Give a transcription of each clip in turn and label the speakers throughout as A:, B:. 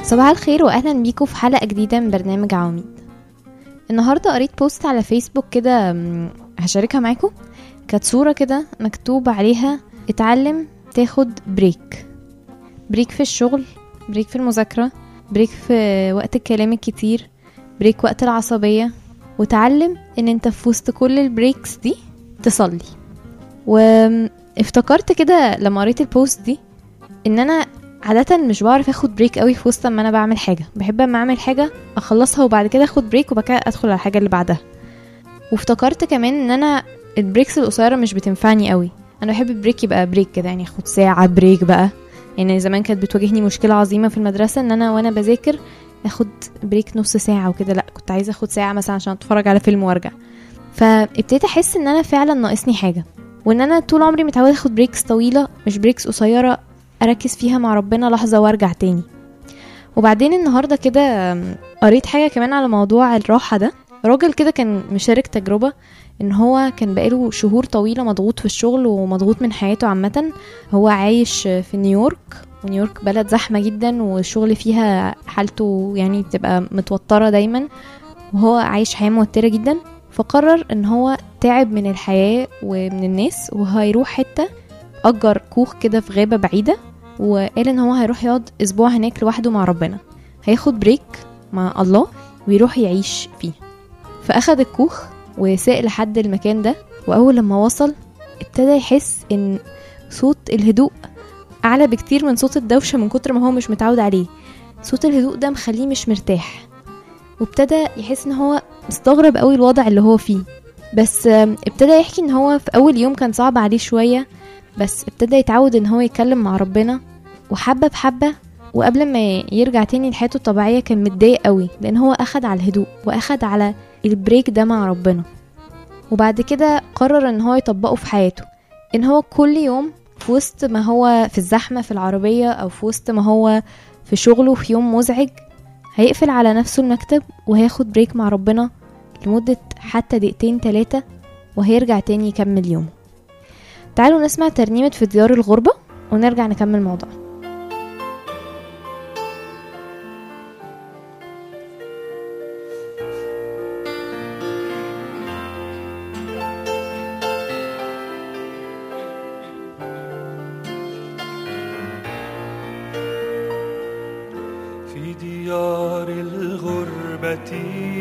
A: صباح الخير واهلا بيكم في حلقه جديده من برنامج عواميد النهارده قريت بوست على فيسبوك كده م، هشاركها معاكم كانت صوره كده مكتوب عليها اتعلم تاخد بريك بريك في الشغل بريك في المذاكره بريك في وقت الكلام الكتير بريك وقت العصبيه وتعلم ان انت في وسط كل البريكس دي تصلي وافتكرت كده لما قريت البوست دي ان انا عادة مش بعرف اخد بريك قوي في وسط ما انا بعمل حاجة بحب اما اعمل حاجة اخلصها وبعد كده اخد بريك وبعد كده ادخل على الحاجة اللي بعدها وافتكرت كمان ان انا البريكس القصيرة مش بتنفعني قوي انا بحب البريك يبقى بريك كده يعني اخد ساعة بريك بقى يعني زمان كانت بتواجهني مشكلة عظيمة في المدرسة ان انا وانا بذاكر اخد بريك نص ساعة وكده لا كنت عايزة اخد ساعة مثلا عشان اتفرج على فيلم وارجع فابتديت احس ان انا فعلا ناقصني حاجة وان انا طول عمري متعودة اخد بريكس طويلة مش بريكس قصيرة اركز فيها مع ربنا لحظه وارجع تاني وبعدين النهارده كده أم، قريت حاجه كمان على موضوع الراحه ده راجل كده كان مشارك تجربه ان هو كان بقاله شهور طويله مضغوط في الشغل ومضغوط من حياته عامه هو عايش في نيويورك ونيويورك بلد زحمه جدا والشغل فيها حالته يعني بتبقى متوتره دايما وهو عايش حياه موتره جدا فقرر ان هو تعب من الحياه ومن الناس وهيروح حته اجر كوخ كده في غابه بعيده وقال ان هو هيروح يقعد اسبوع هناك لوحده مع ربنا هياخد بريك مع الله ويروح يعيش فيه فاخد الكوخ وساق لحد المكان ده واول لما وصل ابتدى يحس ان صوت الهدوء اعلى بكتير من صوت الدوشه من كتر ما هو مش متعود عليه صوت الهدوء ده مخليه مش مرتاح وابتدى يحس ان هو مستغرب قوي الوضع اللي هو فيه بس آم، ابتدى يحكي ان هو في اول يوم كان صعب عليه شويه بس ابتدى يتعود ان هو يتكلم مع ربنا وحبة بحبة وقبل ما يرجع تاني لحياته الطبيعية كان متضايق قوي لان هو اخد على الهدوء واخد على البريك ده مع ربنا وبعد كده قرر ان هو يطبقه في حياته ان هو كل يوم في وسط ما هو في الزحمة في العربية او في وسط ما هو في شغله في يوم مزعج هيقفل على نفسه المكتب وهياخد بريك مع ربنا لمدة حتى دقيقتين تلاتة وهيرجع تاني يكمل يومه تعالوا نسمع ترنيمة في ديار الغربة ونرجع نكمل موضوع
B: في ديار الغربة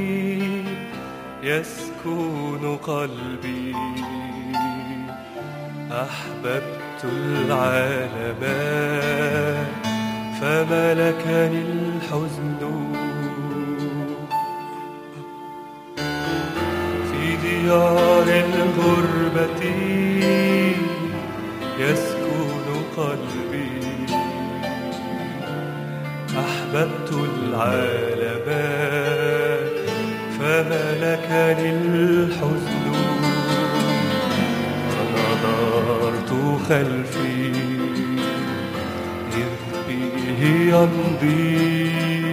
B: يسكن قلبي أحببت العالم فملكني الحزن في ديار الغربة يسكن قلبي أحببت العالم فملكني الحزن فنظرت خلفي إذ به يمضي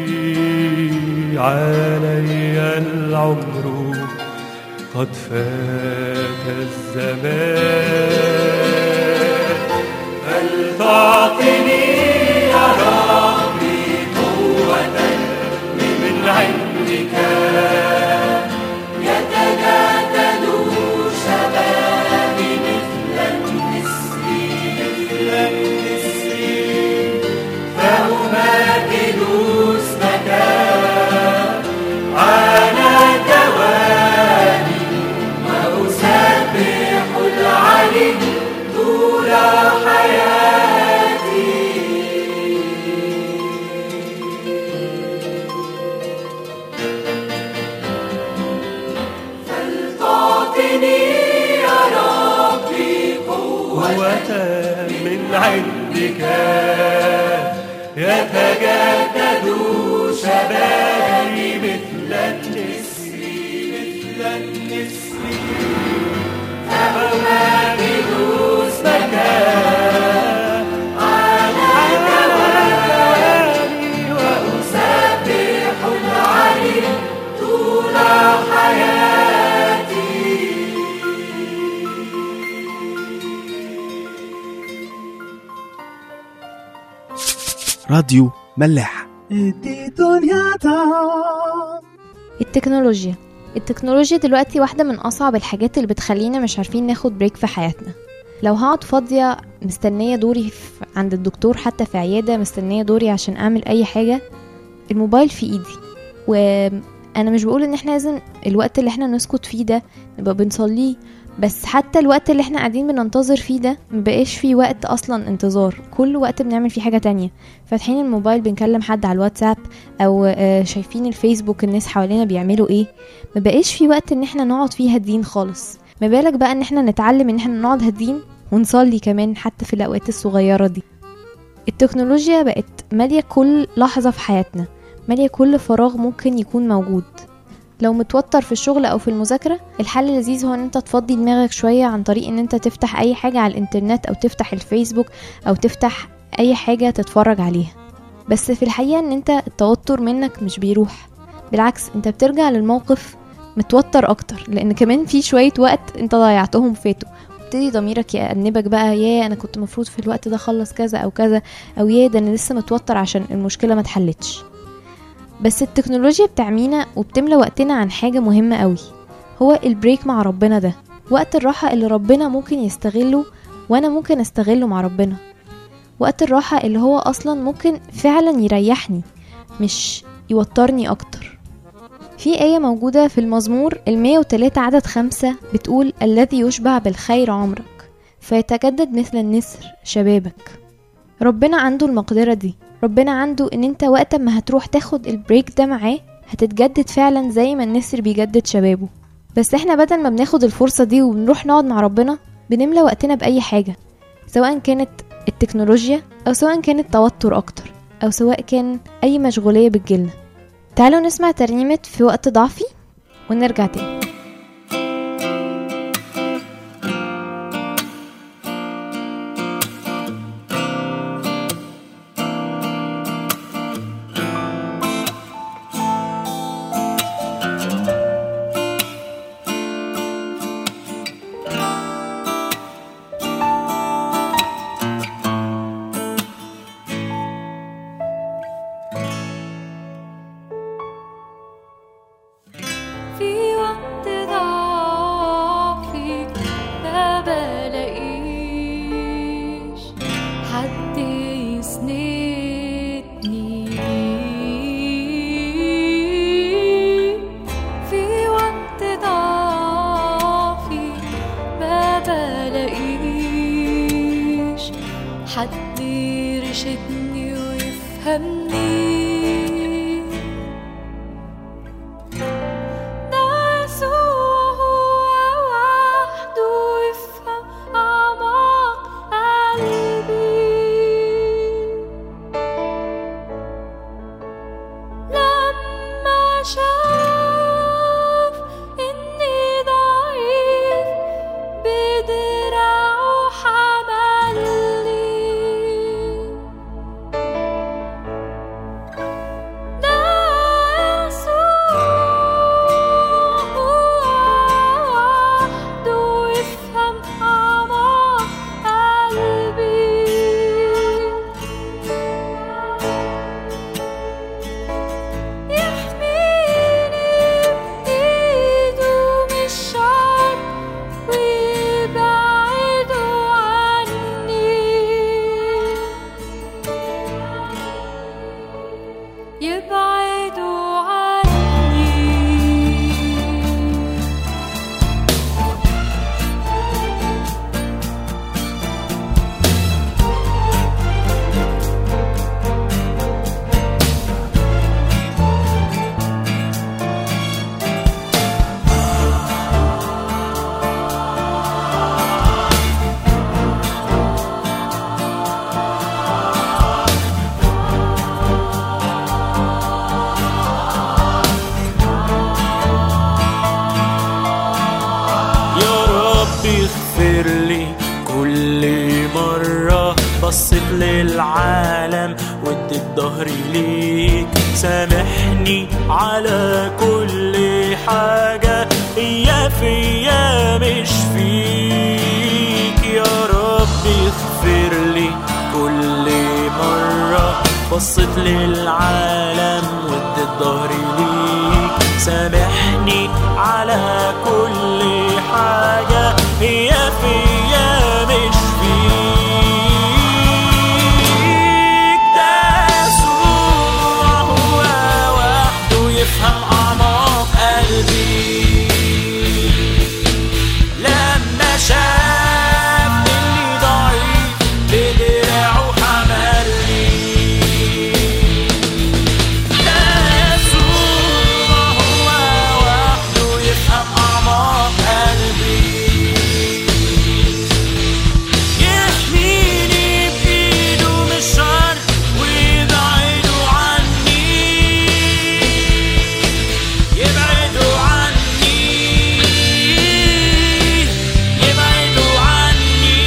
B: علي العمر قد فات الزمان فلتعطني يا ربي قوة من عندك يتجدد شبابي مثل النسر مثل النسر فأمجد اسمك على دوامي وأسبح العلي طول حياتي فلتعطني يا ربي قوة من عندك يتجدد شبابي مثل النسر مثل النسر فأمجد اسمك على دوامي وأسبح العلي طول حياتي
C: راديو ملاح ادي دنيا طعم
A: التكنولوجيا التكنولوجيا دلوقتي واحدة من أصعب الحاجات اللي بتخلينا مش عارفين ناخد بريك في حياتنا لو هقعد فاضية مستنية دوري في عند الدكتور حتى في عيادة مستنية دوري عشان أعمل أي حاجة الموبايل في إيدي وأنا مش بقول إن احنا لازم الوقت اللي احنا نسكت فيه ده نبقى بنصليه بس حتى الوقت اللي احنا قاعدين بننتظر فيه ده مبقاش فيه وقت اصلا انتظار كل وقت بنعمل فيه حاجة تانية فاتحين الموبايل بنكلم حد على الواتساب او آه، شايفين الفيسبوك الناس حوالينا بيعملوا ايه مبقاش فيه وقت ان احنا نقعد فيه هادين خالص ما بالك بقى ان احنا نتعلم ان احنا نقعد هادين ونصلي كمان حتى في الاوقات الصغيرة دي التكنولوجيا بقت مالية كل لحظة في حياتنا مالية كل فراغ ممكن يكون موجود لو متوتر في الشغل او في المذاكرة الحل اللذيذ هو ان انت تفضي دماغك شوية عن طريق ان انت تفتح اي حاجة على الانترنت او تفتح الفيسبوك او تفتح اي حاجة تتفرج عليها بس في الحقيقة ان انت التوتر منك مش بيروح بالعكس انت بترجع للموقف متوتر اكتر لان كمان في شوية وقت انت ضيعتهم فاتوا ابتدي ضميرك يأنبك بقى يا انا كنت مفروض في الوقت ده اخلص كذا او كذا او يا ده انا لسه متوتر عشان المشكلة ما اتحلتش بس التكنولوجيا بتعمينا وبتملى وقتنا عن حاجة مهمة قوي هو البريك مع ربنا ده وقت الراحة اللي ربنا ممكن يستغله وانا ممكن استغله مع ربنا وقت الراحة اللي هو اصلا ممكن فعلا يريحني مش يوترني اكتر في آية موجودة في المزمور المية وتلاتة عدد خمسة بتقول الذي يشبع بالخير عمرك فيتجدد مثل النسر شبابك ربنا عنده المقدرة دي ربنا عنده ان انت وقت ما هتروح تاخد البريك ده معاه هتتجدد فعلا زي ما النسر بيجدد شبابه بس احنا بدل ما بناخد الفرصة دي وبنروح نقعد مع ربنا بنملى وقتنا بأي حاجة سواء كانت التكنولوجيا أو سواء كانت توتر أكتر أو سواء كان أي مشغولية بتجيلنا تعالوا نسمع ترنيمة في وقت ضعفي ونرجع تاني
D: في وقت ضعفي ما بلاقيش حد يسندني في وقت ضعفي ما بلاقيش حد يرشدني ويفهمني ده يسوع هو وحده يفهم أعماق قلبي لما شاف إني ضعيف بدراعه حملني ده يسوع وحده يفهم أعماق قلبي يحميني بإيده من الشر ويبعده عني يبعدوا عني
C: يا رب اغفر لي كل مرة بصيت للعالم واديت ظهري ليك سامحني على كل حاجة يا فيا مش فيك يا رب اغفر لي كل مرة بصيت للعالم واديت ظهري ليك سامحني على كل حاجة هي فيا مش فيك ده يسوع هو وحده يفهم أعماق قلبي لما شافني اللي ضعيف بدراعه حملني ده يسوع هو وحده يفهم أعماق قلبي يحميني بإيده من الشر ويبعده عني يبعدوا عني يبعدوا عني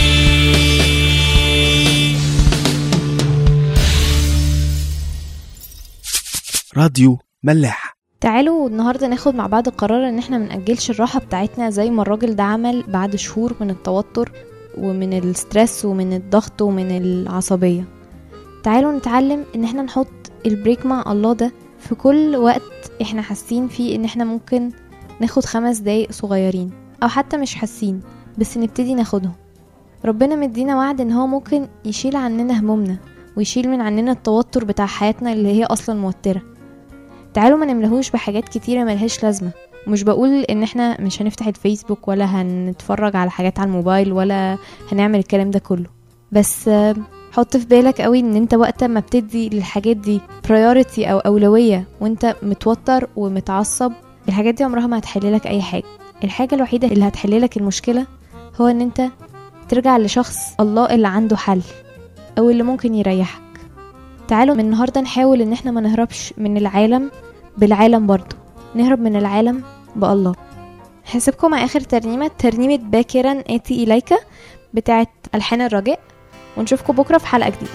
E: راديو ملاح
A: تعالوا النهارده ناخد مع بعض القرار ان احنا منأجلش الراحة بتاعتنا زي ما الراجل ده عمل بعد شهور من التوتر ومن الستريس ومن الضغط ومن العصبية تعالوا نتعلم ان احنا نحط البريك مع الله ده في كل وقت احنا حاسين فيه ان احنا ممكن ناخد خمس دقايق صغيرين او حتى مش حاسين بس نبتدي ناخدهم ربنا مدينا وعد ان هو ممكن يشيل عننا همومنا ويشيل من عننا التوتر بتاع حياتنا اللي هي اصلا موتره تعالوا ما نملهوش بحاجات كتيرة ملهاش لازمة مش بقول ان احنا مش هنفتح الفيسبوك ولا هنتفرج على حاجات على الموبايل ولا هنعمل الكلام ده كله بس آه، حط في بالك قوي ان انت وقت ما بتدي للحاجات دي priority او اولوية وانت متوتر ومتعصب الحاجات دي عمرها ما هتحللك اي حاجة الحاجة الوحيدة اللي هتحللك المشكلة هو ان انت ترجع لشخص الله اللي عنده حل او اللي ممكن يريحك تعالوا من النهاردة نحاول ان احنا ما نهربش من العالم بالعالم برضو نهرب من العالم بالله هسيبكم مع اخر ترنيمة ترنيمة باكرا اتي اليك بتاعت الحان الرجاء ونشوفكم بكرة في حلقة جديدة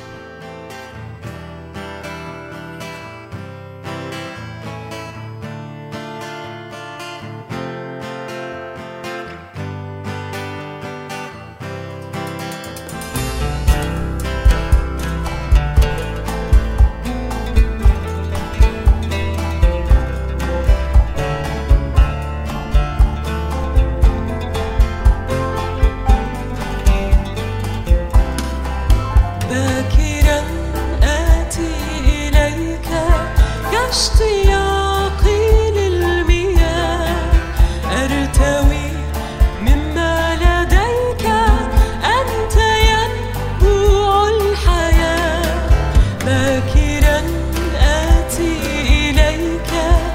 F: باكرا آتي إليك كاشتياقي للمياه أرتوي مما لديك أنت ينبوع الحياة باكرا آتي إليك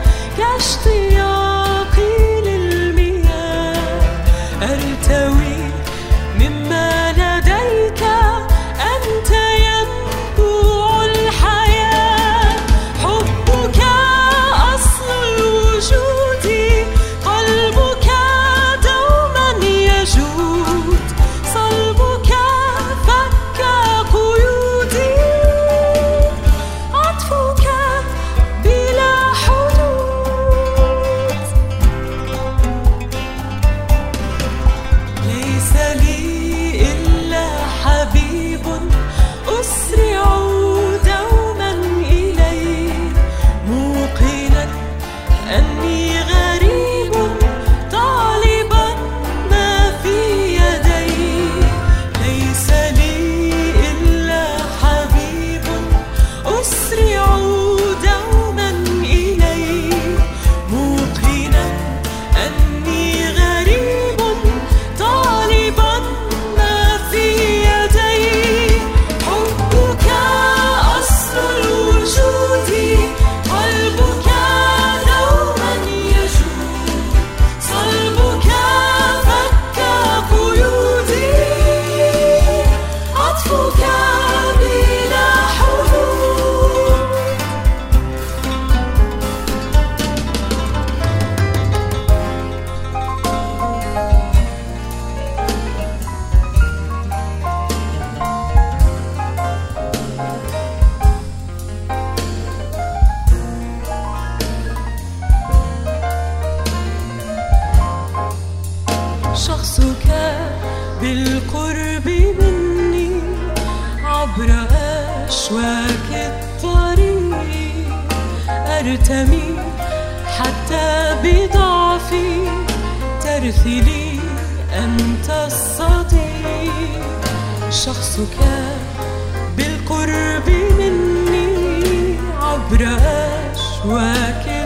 F: كاشتياقي للمياه أرتوي مما لديك أنت ينبوع الحياة حبك أصل الوجود قلبك دوما يجود صلبك فك قيودي عطفك بلا حدود ليس لي إلا حبيب أسرع دوما إليه موقنا أني غريب طالبا ما في يدي ليس لي إلا حبيب أسرع دوما إليه موقنا أني غريب طالبا ما في يدي حبك أصل الوجود قلبك دوما يجود صلبك فك قيودي عطفك بلا حدود شخصك بالقرب مني عبر أشواك الطريق أرتمي حتى بضعفي ترثلي أنت الصديق شخصك بالقرب مني عبر أشواك